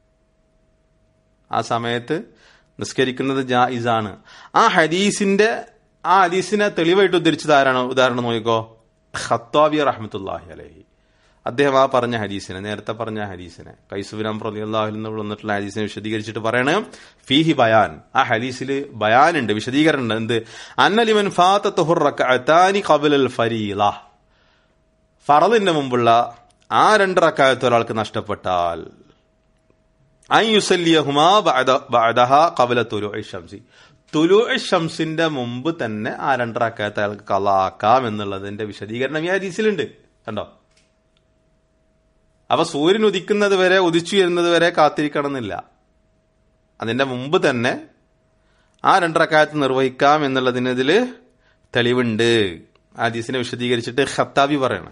ആ സമയത്ത് നിസ്കരിക്കുന്നത് ജായിസാണ് ആ ഹദീസിന്റെ ആ ഹദീസിനെ തെളിവായിട്ട് ഉദ്ധരിച്ചത് ആരാണ് ഉദാഹരണം നോക്കിക്കോ ഖത്താബി റഹ്മത്തുല്ലാഹി അലഹി അദ്ദേഹം ആ പറഞ്ഞ ഹദീസിനെ നേരത്തെ പറഞ്ഞ ഹദീസിനെ കൈസുബിനാം പ്രതിഅള്ളാഹുൽ നിന്ന് വന്നിട്ടുള്ള ഹദീസിനെ വിശദീകരിച്ചിട്ട് പറയണ് ഫീഹി ബയാൻ ആ ഹദീസിൽ ബയാൻ ഉണ്ട് വിശദീകരണം ഉണ്ട് എന്ത് അന്നലിമൻ ഫാത്തത്തുഹുറക്കാനി കബിലൽ ഫരീല ഫറലിന്റെ മുമ്പുള്ള ആ രണ്ട് റക്കായത്ത് ഒരാൾക്ക് നഷ്ടപ്പെട്ടാൽ തുലു ഷംസിന്റെ മുമ്പ് തന്നെ ആ രണ്ടറക്കായത്ത് അയാൾക്ക് കലാക്കാം എന്നുള്ളതിന്റെ വിശദീകരണം ഈ ഹദീസിലുണ്ട് കണ്ടോ അപ്പൊ സൂര്യൻ ഉദിക്കുന്നത് വരെ ഉദിച്ചു വരുന്നത് വരെ കാത്തിരിക്കണം എന്നില്ല അതിന്റെ മുമ്പ് തന്നെ ആ രണ്ടറക്കായത്ത് നിർവഹിക്കാം എന്നുള്ളതിന് ഇതില് തെളിവുണ്ട് ആ ഹദീസിനെ വിശദീകരിച്ചിട്ട് ഖത്താബി പറയണം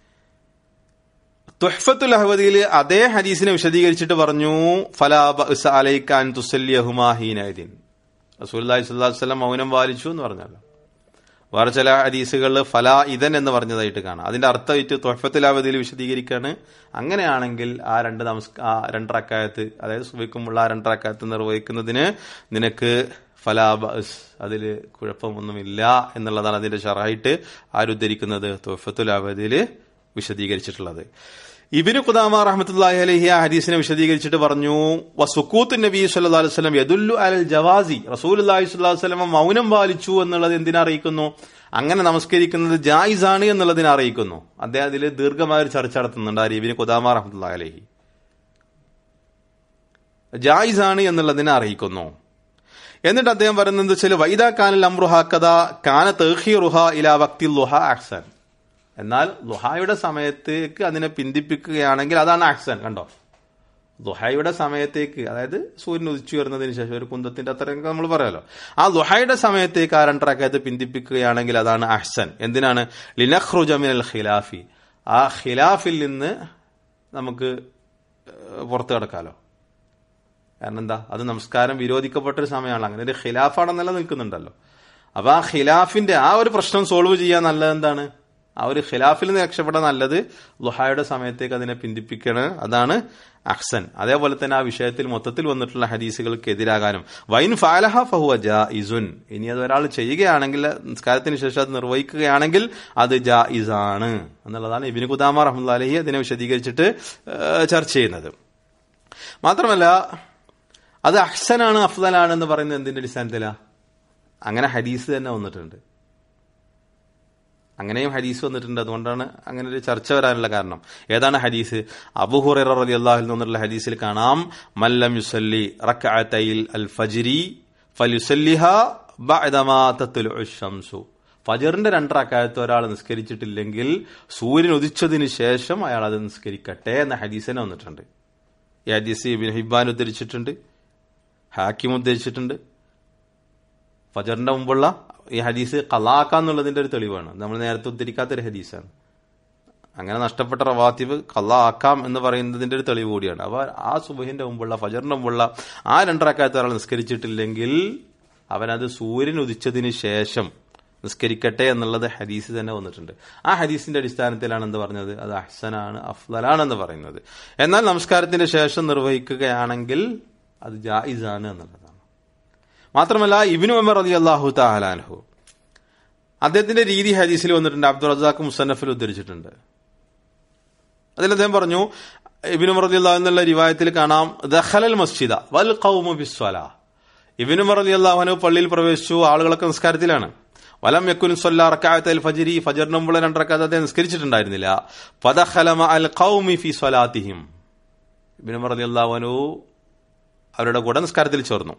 തുഹ്ഫത്തുൽ അഹ്വദിയിൽ അതേ ഹദീസിനെ വിശദീകരിച്ചിട്ട് പറഞ്ഞു ഫലാബ് തുസല്യഹുമാഹീനീൻ റസൂല്ലി സ്വല്ലാസ്ലം മൗനം പാലിച്ചു എന്ന് പറഞ്ഞല്ലോ വേറെ ചില ഹദീസുകളിൽ ഫലാ ഇതൻ എന്ന് പറഞ്ഞതായിട്ട് കാണാം അതിന്റെ അർത്ഥമായിട്ട് തൊഹഫത്തുൽ അവധിയിൽ വിശദീകരിക്കാണ് അങ്ങനെയാണെങ്കിൽ ആ രണ്ട് നമസ്ക ആ രണ്ടറക്കായത്ത് അതായത് സുബിക്കുമുള്ള ആ രണ്ടറക്കായത്ത് നിർവഹിക്കുന്നതിന് നിനക്ക് ഫലാബസ് അതിൽ കുഴപ്പമൊന്നുമില്ല എന്നുള്ളതാണ് അതിന്റെ ഷറായിട്ട് ആരുദ്ധരിക്കുന്നത് തൊഹഫത്തുൽ അവധിയിൽ വിശദീകരിച്ചിട്ടുള്ളത് ഇബിന് ഖുദാമ റഹ്മത്തുല്ലാഹി അലഹി ആ ഹദീസിനെ വിശദീകരിച്ചിട്ട് പറഞ്ഞു വസുക്കൂത്ത് നബി സല്ലാ അലൈഹി സ്വലം യദുല്ലു അലൽ ജവാസി റസൂൽ അള്ളാഹി സ്വല്ലാഹു വസ്ലം മൗനം പാലിച്ചു എന്നുള്ളത് എന്തിനെ അറിയിക്കുന്നു അങ്ങനെ നമസ്കരിക്കുന്നത് ജായിസ് ആണ് എന്നുള്ളതിനെ അറിയിക്കുന്നു അദ്ദേഹം അതിൽ ദീർഘമായ ഒരു ചർച്ച നടത്തുന്നുണ്ട് ആ ഇബിന് ഖുദാമ റഹ്മത്തുല്ലാഹി അലഹി ജായിസ് ആണ് എന്നുള്ളതിനെ അറിയിക്കുന്നു എന്നിട്ട് അദ്ദേഹം പറയുന്നത് വെച്ചാൽ വൈദാ കാനൽ അമ്രുഹാക്കഥ കാന തേഹിറുഹ ഇല വക്തി ലുഹ അഹ്സൻ എന്നാൽ ലുഹായുടെ സമയത്തേക്ക് അതിനെ പിന്തിപ്പിക്കുകയാണെങ്കിൽ അതാണ് ആക്സൻ കണ്ടോ ലുഹയുടെ സമയത്തേക്ക് അതായത് സൂര്യൻ ഉദിച്ചു വരുന്നതിന് ശേഷം ഒരു കുന്തത്തിന്റെ അത്രയൊക്കെ നമ്മൾ പറയാലോ ആ ലുഹയുടെ സമയത്തേക്ക് ആ രണ്ടറക്കകത്ത് പിന്തിപ്പിക്കുകയാണെങ്കിൽ അതാണ് അഹ്സൻ എന്തിനാണ് ലിനഖ്റുജമിൻ അൽ ഖിലാഫി ആ ഖിലാഫിൽ നിന്ന് നമുക്ക് പുറത്തു കിടക്കാലോ കാരണം എന്താ അത് നമസ്കാരം വിരോധിക്കപ്പെട്ടൊരു സമയമാണ് അങ്ങനെ ഒരു ഖിലാഫാണ് നിലനിൽക്കുന്നുണ്ടല്ലോ അപ്പൊ ആ ഖിലാഫിന്റെ ആ ഒരു പ്രശ്നം സോൾവ് ചെയ്യാൻ നല്ലത് എന്താണ് ആ ഒരു ഖിലാഫിൽ നിന്ന് രക്ഷപ്പെടാൻ നല്ലത് ലുഹായുടെ സമയത്തേക്ക് അതിനെ പിന്തിപ്പിക്കണം അതാണ് അഹ്സൻ അതേപോലെ തന്നെ ആ വിഷയത്തിൽ മൊത്തത്തിൽ വന്നിട്ടുള്ള ഹദീസുകൾക്ക് എതിരാകാനും വൈൻ ഫാലഹ ഫഹുവ ജാ ഇസുൻ ഇനി അത് ഒരാൾ ചെയ്യുകയാണെങ്കിൽ നിസ്കാരത്തിന് ശേഷം അത് നിർവഹിക്കുകയാണെങ്കിൽ അത് ജാ ഇസാണ് എന്നുള്ളതാണ് ഇബിന് കുദാമ റഹ്മുല്ല അലഹി അതിനെ വിശദീകരിച്ചിട്ട് ചർച്ച ചെയ്യുന്നത് മാത്രമല്ല അത് അഹ്സനാണ് അഫ്ദലാണ് എന്ന് പറയുന്നത് എന്തിന്റെ അടിസ്ഥാനത്തിലാ അങ്ങനെ ഹദീസ് തന്നെ വന്നിട്ടുണ്ട് അങ്ങനെയും ഹദീസ് വന്നിട്ടുണ്ട് അതുകൊണ്ടാണ് അങ്ങനെ ഒരു ചർച്ച വരാനുള്ള കാരണം ഏതാണ് ഹദീസ് അബുഹുറ റലി അള്ളാഹിൽ നിന്നുള്ള ഹദീസിൽ കാണാം മല്ലം യുസല്ലി റക്അത്തൈൽ അൽ ഫജ്രി ഫലുസല്ലിഹ ബഅദമാ തത്ലുഉ ശംസു ഫജറിന്റെ രണ്ടറക്കാലത്ത് ഒരാൾ നിസ്കരിച്ചിട്ടില്ലെങ്കിൽ സൂര്യൻ ഉദിച്ചതിന് ശേഷം അയാൾ അത് നിസ്കരിക്കട്ടെ എന്ന ഹദീസിനെ വന്നിട്ടുണ്ട് ഈ ഹദീസ് ഇബിൻ ഹിബാൻ ഉദ്ധരിച്ചിട്ടുണ്ട് ഹാക്കിം ഉദ്ധരിച്ചിട്ടുണ്ട് ഫജറിന്റെ മുമ്പുള്ള ഈ ഹദീസ് കലാക്ക എന്നുള്ളതിന്റെ ഒരു തെളിവാണ് നമ്മൾ നേരത്തെ ഉദ്ധരിക്കാത്ത ഒരു ഹദീസാണ് അങ്ങനെ നഷ്ടപ്പെട്ട റവാത്തിബ് കലാക്കാം എന്ന് പറയുന്നതിന്റെ ഒരു തെളിവ് കൂടിയാണ് അപ്പൊ ആ സുബഹിന്റെ മുമ്പുള്ള ഫജറിന്റെ മുമ്പുള്ള ആ രണ്ടരക്കാലത്ത് ഒരാൾ നിസ്കരിച്ചിട്ടില്ലെങ്കിൽ അവനത് സൂര്യൻ ഉദിച്ചതിന് ശേഷം നിസ്കരിക്കട്ടെ എന്നുള്ളത് ഹദീസ് തന്നെ വന്നിട്ടുണ്ട് ആ ഹദീസിന്റെ അടിസ്ഥാനത്തിലാണ് എന്ത് പറഞ്ഞത് അത് അഹ്സനാണ് അഫ്ലലാണെന്ന് പറയുന്നത് എന്നാൽ നമസ്കാരത്തിന്റെ ശേഷം നിർവഹിക്കുകയാണെങ്കിൽ അത് ജായിസാണ് എന്നുള്ളതാണ് മാത്രമല്ല ഇബിനു ഉമർ അലി അള്ളാഹു താലാൻഹു അദ്ദേഹത്തിന്റെ രീതി ഹദീസിൽ വന്നിട്ടുണ്ട് അബ്ദുൾ റസാഖ് മുസന്നഫിൽ ഉദ്ധരിച്ചിട്ടുണ്ട് അതിൽ അദ്ദേഹം പറഞ്ഞു ഇബിനു ഉമർ അലി അള്ളാഹു എന്നുള്ള റിവായത്തിൽ കാണാം ദഹലൽ മസ്ജിദ വൽ ഖൗമു ബിസ്വല ഇബിനു ഉമർ അലി അള്ളാഹുനു പള്ളിയിൽ പ്രവേശിച്ചു ആളുകളൊക്കെ നിസ്കാരത്തിലാണ് വലം യക്കുൻ സൊല്ല റക്കായത്ത് അൽ ഫജിരി ഫജറിന് മുമ്പുള്ള രണ്ടറക്കാത്ത് അദ്ദേഹം നിസ്കരിച്ചിട്ടുണ്ടായിരുന്നില്ല ഫദഖലമ അൽ ഖൗമി ഫി സ്വലാത്തിഹിം ഇബിനു ഉമർ അലി അള്ളാഹുനു അവരുടെ കൂടെ നിസ്കാരത്തിൽ ചേർന്നു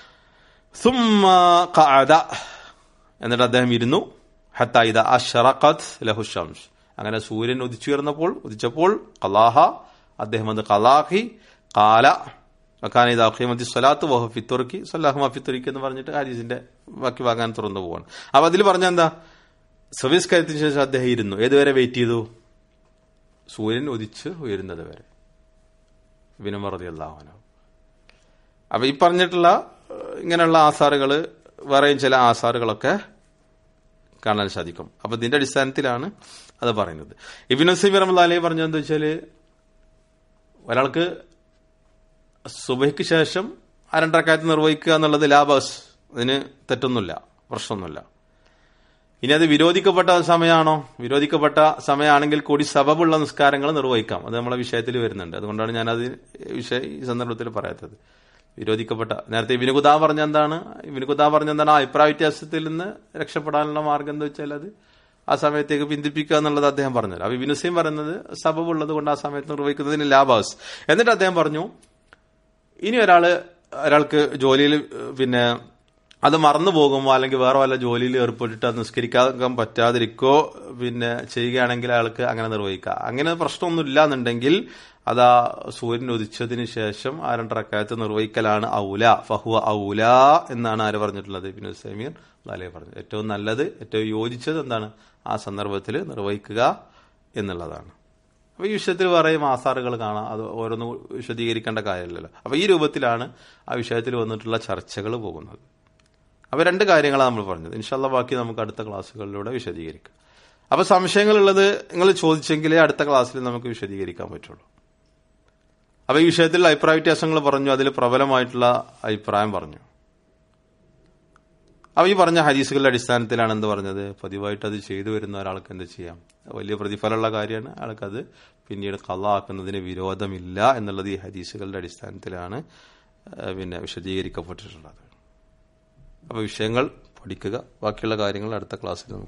ثم قعد എന്നിട്ട് അദ്ദേഹം ഇരുന്നു ഹത്ത ഇത അഷറഖത്ത് ലഹു ഷംസ് അങ്ങനെ സൂര്യൻ ഉദിച്ചുയർന്നപ്പോൾ ഉദിച്ചപ്പോൾ കലാഹ അദ്ദേഹം അത് കലാഹി കാല വക്കാൻ ഇത് അഖീമത്തി സ്വലാത്ത് വഹു ഫിത്തുറക്കി സല്ലാഹുമ ഫിത്തുറിക്ക് എന്ന് പറഞ്ഞിട്ട് ഹരീസിന്റെ ബാക്കി വാങ്ങാൻ തുറന്നു പോവാണ് അപ്പൊ അതിൽ പറഞ്ഞ എന്താ സർവീസ്കാരത്തിന് ശേഷം അദ്ദേഹം ഇരുന്നു ഏതുവരെ വെയിറ്റ് ചെയ്തു സൂര്യൻ ഉദിച്ച് ഉയരുന്നത് വരെ വിനുമറതി അള്ളാഹുനോ അപ്പൊ ഈ പറഞ്ഞിട്ടുള്ള ഇങ്ങനെയുള്ള ആസാറുകൾ വേറെയും ചില ആസാറുകളൊക്കെ കാണാൻ സാധിക്കും അപ്പൊ ഇതിന്റെ അടിസ്ഥാനത്തിലാണ് അത് പറയുന്നത് ഇബിൻ നസീബ് റഹ്മല്ലാലി പറഞ്ഞതെന്ന് വെച്ചാല് ഒരാൾക്ക് സുബയ്ക്ക് ശേഷം അരണ്ടരക്കാലത്ത് നിർവഹിക്കുക എന്നുള്ളത് ലാബാസ് അതിന് തെറ്റൊന്നുമില്ല പ്രശ്നമൊന്നുമില്ല ഇനി അത് വിരോധിക്കപ്പെട്ട സമയമാണോ വിരോധിക്കപ്പെട്ട സമയമാണെങ്കിൽ കൂടി സബബുള്ള നിസ്കാരങ്ങൾ നിർവഹിക്കാം അത് നമ്മളെ വിഷയത്തിൽ വരുന്നുണ്ട് അതുകൊണ്ടാണ് ഞാനത് വിഷയ ഈ സന്ദർഭത്തിൽ പറയാത്തത് വിരോധിക്കപ്പെട്ട നേരത്തെ ഇബിന് കുതാ പറഞ്ഞ എന്താണ് ഇബിന് കുതാ പറഞ്ഞ എന്താണ് ആ അഭിപ്രായ വ്യത്യാസത്തിൽ നിന്ന് രക്ഷപ്പെടാനുള്ള മാർഗം എന്താ വെച്ചാൽ അത് ആ സമയത്തേക്ക് പിന്തിപ്പിക്കുക എന്നുള്ളത് അദ്ദേഹം പറഞ്ഞത് അപ്പൊ ഇബിനുസൈം പറയുന്നത് സബബുള്ളത് കൊണ്ട് ആ സമയത്ത് നിർവഹിക്കുന്നതിന് ലാഭാസ് എന്നിട്ട് അദ്ദേഹം പറഞ്ഞു ഇനി ഒരാള് ഒരാൾക്ക് ജോലിയിൽ പിന്നെ അത് മറന്നു പോകുമോ അല്ലെങ്കിൽ വേറെ വല്ല ജോലിയിൽ ഏർപ്പെട്ടിട്ട് അത് നിസ്കരിക്കാൻ പറ്റാതിരിക്കോ പിന്നെ ചെയ്യുകയാണെങ്കിൽ അയാൾക്ക് അങ്ങനെ നിർവഹിക്കാം അങ്ങനെ പ്രശ്നമൊന്നും ഇല്ല എന്നുണ്ടെങ്കിൽ അത് ആ സൂര്യൻ ഉദിച്ചതിന് ശേഷം ആ രണ്ടറക്കാലത്ത് നിർവഹിക്കലാണ് ഔല ഫഹുവ ഔല എന്നാണ് ആര് പറഞ്ഞിട്ടുള്ളത് പിന്നെ സമീർ അലേ പറഞ്ഞു ഏറ്റവും നല്ലത് ഏറ്റവും യോജിച്ചത് എന്താണ് ആ സന്ദർഭത്തിൽ നിർവഹിക്കുക എന്നുള്ളതാണ് അപ്പൊ ഈ വിഷയത്തിൽ പറയും ആസാറുകൾ കാണാം അത് ഓരോന്ന് വിശദീകരിക്കേണ്ട കാര്യമില്ലല്ലോ അപ്പൊ ഈ രൂപത്തിലാണ് ആ വിഷയത്തിൽ വന്നിട്ടുള്ള ചർച്ചകൾ പോകുന്നത് അപ്പൊ രണ്ട് കാര്യങ്ങളാണ് നമ്മൾ പറഞ്ഞത് ഇൻഷാല്ല ബാക്കി നമുക്ക് അടുത്ത ക്ലാസ്സുകളിലൂടെ വിശദീകരിക്കാം അപ്പൊ സംശയങ്ങളുള്ളത് നിങ്ങൾ ചോദിച്ചെങ്കിലേ അടുത്ത ക്ലാസ്സിൽ നമുക്ക് വിശദീകരിക്കാൻ പറ്റുള്ളൂ അപ്പൊ ഈ വിഷയത്തിൽ അഭിപ്രായ വ്യത്യാസങ്ങൾ പറഞ്ഞു അതിൽ പ്രബലമായിട്ടുള്ള അഭിപ്രായം പറഞ്ഞു അപ്പൊ ഈ പറഞ്ഞ ഹദീസുകളുടെ അടിസ്ഥാനത്തിലാണ് എന്ത് പറഞ്ഞത് പതിവായിട്ട് അത് ചെയ്തു വരുന്ന ഒരാൾക്ക് എന്ത് ചെയ്യാം വലിയ പ്രതിഫലമുള്ള കാര്യമാണ് അയാൾക്കത് പിന്നീട് കള്ളാക്കുന്നതിന് വിരോധമില്ല എന്നുള്ളത് ഈ ഹദീസുകളുടെ അടിസ്ഥാനത്തിലാണ് പിന്നെ വിശദീകരിക്കപ്പെട്ടിട്ടുള്ളത് അപ്പൊ വിഷയങ്ങൾ പഠിക്കുക ബാക്കിയുള്ള കാര്യങ്ങൾ അടുത്ത ക്ലാസ്സിൽ നമുക്ക്